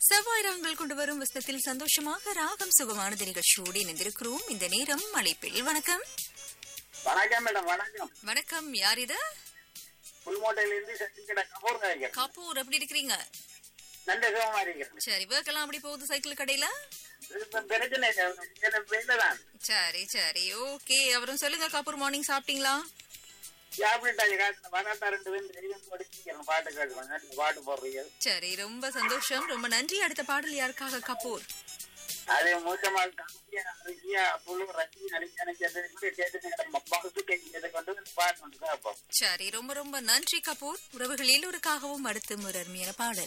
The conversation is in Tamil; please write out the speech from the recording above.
செவ்வாய் ராகங்கள் கொண்டு வரும் வசனத்தில் சந்தோஷமாக ராகம் சுகமானது நிகழ்ச்சியோடு இணைந்திருக்கிறோம் இந்த நேரம் அழைப்பில் வணக்கம் வணக்கம் மேடம் வணக்கம் வணக்கம் யார் இது புல்மோட்டையில இருந்து சத்தியக்கடை கபூர் காய்க்கிறேன் கபூர் எப்படி இருக்கிறீங்க நல்ல சுகமா இருக்கிறேன் சரி வேர்க்கெல்லாம் அப்படி போகுது சைக்கிள் கடையில இப்ப பிரச்சனை இல்லை. எனக்கு வெயில தான் சரி சரி ஓகே அவரும் சொல்லுங்க கபூர் மார்னிங் சாப்பிட்டீங்களா சாப்பிட்டாங்க காட்டுல வராட்டா ரெண்டு பேரும் தெரியும் படிச்சிக்கிறேன் பாட்டு கேட்கலாம் நல்ல பாட்டு போடுறீங்க சரி ரொம்ப சந்தோஷம் ரொம்ப நன்றி அடுத்த பாடல் யாருக்காக கபூர் அது மூச்சமால் காமியா அரிசியா புழு ரசி நடிச்சு நினைச்சது கேட்டு மப்பாவுக்கு கேட்கிறது கொண்டு வந்து பாட்டு கொண்டு தான் சரி ரொம்ப ரொம்ப நன்றி கபூர் உறவுகள் எல்லோருக்காகவும் அடுத்து ஒரு அருமையான பாடல்